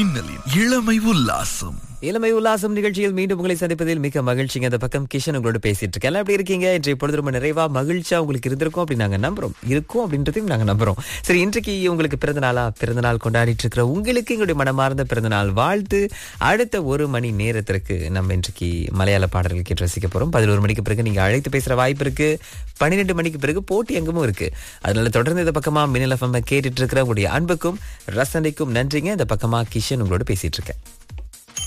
மின்னலின் இளமை உல்லாசம் இளமை உல்லாசம் நிகழ்ச்சியில் மீண்டும் உங்களை சந்திப்பதில் மிக மகிழ்ச்சிங்க அந்த பக்கம் கிஷன் உங்களோட பேசிட்டு இருக்கேன் எல்லாம் எப்படி இருக்கீங்க இன்றைய பொழுது ரொம்ப நிறைவா மகிழ்ச்சியா உங்களுக்கு இருந்திருக்கும் அப்படின்னு நாங்க நம்புறோம் இருக்கும் அப்படின்றதையும் நாங்க நம்புறோம் சரி இன்றைக்கு உங்களுக்கு பிறந்த நாளா பிறந்த நாள் கொண்டாடிட்டு இருக்கிற உங்களுக்கு எங்களுடைய மனமார்ந்த பிறந்த நாள் வாழ்த்து அடுத்த ஒரு மணி நேரத்திற்கு நம்ம இன்றைக்கு மலையாள பாடல்கள் கேட்டு ரசிக்க போறோம் பதினோரு மணிக்கு பிறகு நீங்க அழைத்து பேசுற வாய்ப்பு இருக்கு பன்னிரெண்டு மணிக்கு பிறகு போட்டி அங்கமும் இருக்கு அதனால தொடர்ந்து இந்த பக்கமா மின்னல் எஃப்எம் கேட்டுட்டு இருக்கிற உங்களுடைய அன்புக்கும் ரசனைக்கும் நன்றிங்க இந்த பக்கமா கிஷன் உங்களோட பேசிட்டு இருக்கேன்